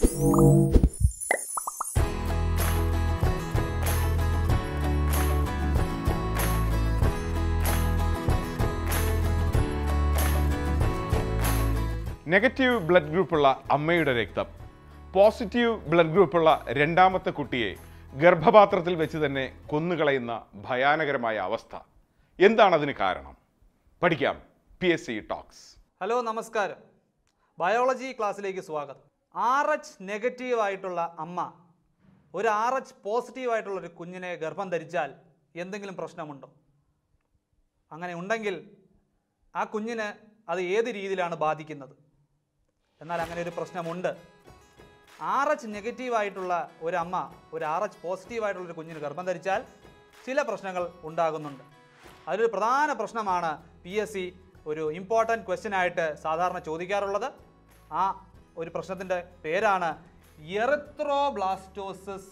negative blood ഗ്രൂപ്പുള്ള അമ്മയുടെ രക്തം positive blood ഗ്രൂപ്പുള്ള രണ്ടാമത്തെ കുട്ടിയെ ഗർഭപാത്രത്തിൽ വെച്ച് തന്നെ കൊന്നുകളയുന്ന ഭയാനകരമായ അവസ്ഥ എന്താണ് അതിന് കാരണം പഠിക്കാം P S C talks hello നമസ്കാരം ബയോളജി ക്ലാസ്സിലേക്ക് സ്വാഗതം ആർ എച്ച് നെഗറ്റീവ് ആയിട്ടുള്ള അമ്മ ഒരു ആർ എച്ച് പോസിറ്റീവ് ആയിട്ടുള്ള ഒരു കുഞ്ഞിനെ ഗർഭം ധരിച്ചാൽ എന്തെങ്കിലും പ്രശ്നമുണ്ടോ അങ്ങനെ ഉണ്ടെങ്കിൽ ആ കുഞ്ഞിന് അത് ഏത് രീതിയിലാണ് ബാധിക്കുന്നത് എന്നാൽ അങ്ങനെ ഒരു പ്രശ്നമുണ്ട് ആർ എച്ച് നെഗറ്റീവ് ആയിട്ടുള്ള ഒരു അമ്മ ഒരു ആർ എച്ച് പോസിറ്റീവ് ആയിട്ടുള്ള ഒരു കുഞ്ഞിന് ഗർഭം ധരിച്ചാൽ ചില പ്രശ്നങ്ങൾ ഉണ്ടാകുന്നുണ്ട് അതിലൊരു പ്രധാന പ്രശ്നമാണ് പി എസ് സി ഒരു ഇമ്പോർട്ടൻറ്റ് ക്വസ്റ്റ്യൻ ആയിട്ട് സാധാരണ ചോദിക്കാറുള്ളത് ആ ഒരു പ്രശ്നത്തിൻ്റെ പേരാണ് എറിത്രോബ്ലാസ്റ്റോസിസ്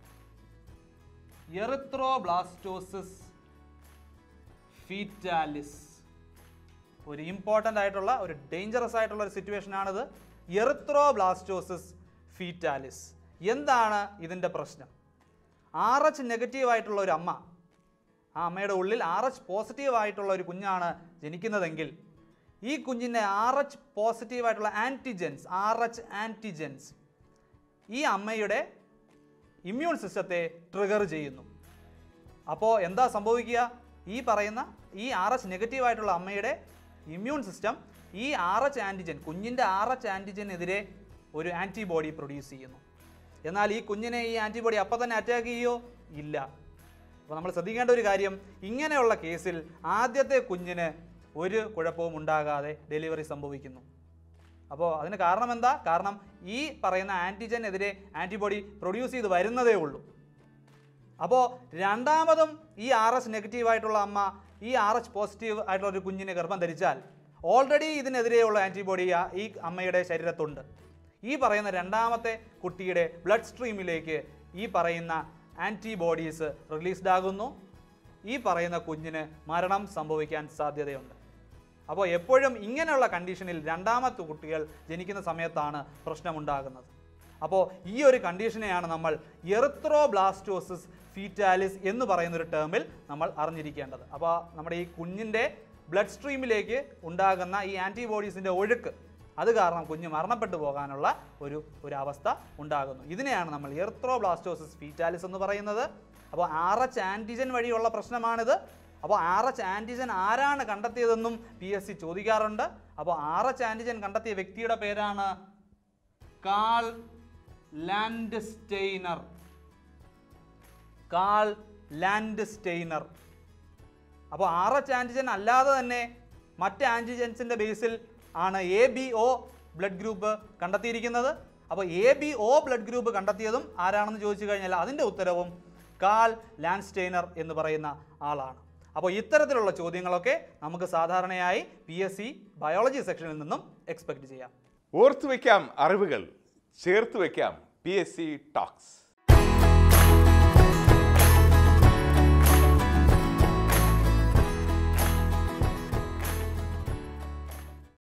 എറിത്രോബ്ലാസ്റ്റോസിസ് ഫീറ്റാലിസ് ഒരു ഇമ്പോർട്ടൻ്റ് ആയിട്ടുള്ള ഒരു ഡേഞ്ചറസ് ആയിട്ടുള്ള ഒരു സിറ്റുവേഷൻ ആണിത് എറിത്രോബ്ലാസ്റ്റോസിസ് ഫീറ്റാലിസ് എന്താണ് ഇതിൻ്റെ പ്രശ്നം ആർ എച്ച് നെഗറ്റീവ് ആയിട്ടുള്ള ഒരു അമ്മ ആ അമ്മയുടെ ഉള്ളിൽ ആർ എച്ച് പോസിറ്റീവ് ആയിട്ടുള്ള ഒരു കുഞ്ഞാണ് ജനിക്കുന്നതെങ്കിൽ ഈ കുഞ്ഞിൻ്റെ ആർ എച്ച് പോസിറ്റീവ് ആയിട്ടുള്ള ആൻറ്റിജൻസ് ആർ എച്ച് ആൻറ്റിജൻസ് ഈ അമ്മയുടെ ഇമ്മ്യൂൺ സിസ്റ്റത്തെ ട്രിഗർ ചെയ്യുന്നു അപ്പോൾ എന്താ സംഭവിക്കുക ഈ പറയുന്ന ഈ ആർ എച്ച് നെഗറ്റീവ് ആയിട്ടുള്ള അമ്മയുടെ ഇമ്മ്യൂൺ സിസ്റ്റം ഈ ആർ എച്ച് ആൻറ്റിജൻ കുഞ്ഞിൻ്റെ ആർ എച്ച് ആൻറ്റിജനെതിരെ ഒരു ആൻറ്റിബോഡി പ്രൊഡ്യൂസ് ചെയ്യുന്നു എന്നാൽ ഈ കുഞ്ഞിനെ ഈ ആൻറ്റിബോഡി അപ്പം തന്നെ അറ്റാക്ക് ചെയ്യുമോ ഇല്ല അപ്പോൾ നമ്മൾ ശ്രദ്ധിക്കേണ്ട ഒരു കാര്യം ഇങ്ങനെയുള്ള കേസിൽ ആദ്യത്തെ കുഞ്ഞിന് ഒരു കുഴപ്പവും ഉണ്ടാകാതെ ഡെലിവറി സംഭവിക്കുന്നു അപ്പോൾ അതിന് കാരണം എന്താ കാരണം ഈ പറയുന്ന ആൻറ്റിജനെതിരെ ആൻറ്റിബോഡി പ്രൊഡ്യൂസ് ചെയ്ത് വരുന്നതേ ഉള്ളൂ അപ്പോൾ രണ്ടാമതും ഈ ആർ എസ് നെഗറ്റീവ് ആയിട്ടുള്ള അമ്മ ഈ ആർ എച്ച് പോസിറ്റീവ് ആയിട്ടുള്ള ഒരു കുഞ്ഞിനെ ഗർഭം ധരിച്ചാൽ ഓൾറെഡി ഇതിനെതിരെയുള്ള ആൻറ്റിബോഡി ആ- ഈ അമ്മയുടെ ശരീരത്തുണ്ട് ഈ പറയുന്ന രണ്ടാമത്തെ കുട്ടിയുടെ ബ്ലഡ് സ്ട്രീമിലേക്ക് ഈ പറയുന്ന ആൻറ്റിബോഡീസ് റിലീസ്ഡ് ആകുന്നു ഈ പറയുന്ന കുഞ്ഞിന് മരണം സംഭവിക്കാൻ സാധ്യതയുണ്ട് അപ്പോൾ എപ്പോഴും ഇങ്ങനെയുള്ള കണ്ടീഷനിൽ രണ്ടാമത്തെ കുട്ടികൾ ജനിക്കുന്ന സമയത്താണ് പ്രശ്നമുണ്ടാകുന്നത് അപ്പോൾ ഈ ഒരു കണ്ടീഷനെയാണ് നമ്മൾ എറിത്രോബ്ലാസ്റ്റോസിസ് ഫീറ്റാലിസ് എന്ന് പറയുന്ന ഒരു ടേമിൽ നമ്മൾ അറിഞ്ഞിരിക്കേണ്ടത് അപ്പോൾ നമ്മുടെ ഈ കുഞ്ഞിൻ്റെ ബ്ലഡ് സ്ട്രീമിലേക്ക് ഉണ്ടാകുന്ന ഈ ആൻറ്റിബോഡീസിൻ്റെ ഒഴുക്ക് അത് കാരണം കുഞ്ഞ് മരണപ്പെട്ടു പോകാനുള്ള ഒരു ഒരു അവസ്ഥ ഉണ്ടാകുന്നു ഇതിനെയാണ് നമ്മൾ എറിത്രോബ്ലാസ്റ്റോസിസ് ഫീറ്റാലിസ് എന്ന് പറയുന്നത് അപ്പോൾ ആർ എച്ച് ആൻറ്റിജൻ വഴിയുള്ള പ്രശ്നമാണിത് അപ്പോൾ ആർ എച്ച് ആൻറ്റിജൻ ആരാണ് കണ്ടെത്തിയതെന്നും പി എസ് സി ചോദിക്കാറുണ്ട് അപ്പോൾ ആർ എച്ച് ആൻറ്റിജൻ കണ്ടെത്തിയ വ്യക്തിയുടെ പേരാണ് കാൾ ലാൻഡ്സ്റ്റെയ്നർ കാൾ ലാൻഡ്സ്റ്റെയ്നർ അപ്പോൾ ആർ എച്ച് ആൻറ്റിജൻ അല്ലാതെ തന്നെ മറ്റ് ആൻറ്റിജൻസിൻ്റെ ബേസിൽ ആണ് A B O blood group കണ്ടെത്തിയിരിക്കുന്നത് അപ്പോൾ A B O blood group കണ്ടെത്തിയതും ആരാണെന്ന് ചോദിച്ചു കഴിഞ്ഞാൽ അതിൻ്റെ ഉത്തരവും കാൾ ലാൻഡ്സ്റ്റെയ്നർ എന്ന് പറയുന്ന ആളാണ് അപ്പോൾ ഇത്തരത്തിലുള്ള ചോദ്യങ്ങളൊക്കെ നമുക്ക് സാധാരണയായി പി എസ് സി ബയോളജി സെക്ഷനിൽ നിന്നും എക്സ്പെക്ട് ചെയ്യാം ഓർത്തു വയ്ക്കാം അറിവുകൾ ചേർത്ത് വയ്ക്കാം പി എസ് സി ടോക്സ്